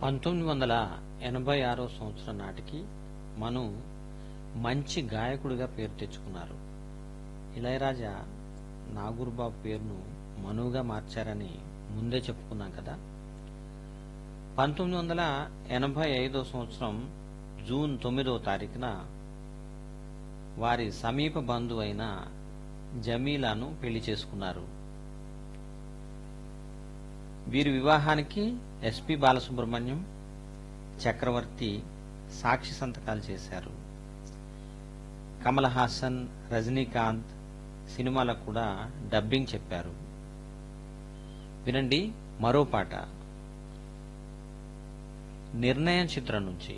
పంతొమ్మిది వందల ఎనభై ఆరో సంవత్సరం నాటికి మను మంచి గాయకుడిగా పేరు తెచ్చుకున్నారు ఇళయరాజా నాగూర్బాబు పేరును మనుగా మార్చారని ముందే చెప్పుకున్నాం కదా పంతొమ్మిది వందల ఎనభై ఐదో సంవత్సరం జూన్ తొమ్మిదవ తారీఖున వారి సమీప బంధువైన జమీలాను పెళ్లి చేసుకున్నారు వీరి వివాహానికి ఎస్పి బాలసుబ్రహ్మణ్యం చక్రవర్తి సాక్షి సంతకాలు చేశారు కమల్ హాసన్ రజనీకాంత్ సినిమాలకు కూడా డబ్బింగ్ చెప్పారు వినండి మరో పాట నిర్ణయం చిత్రం నుంచి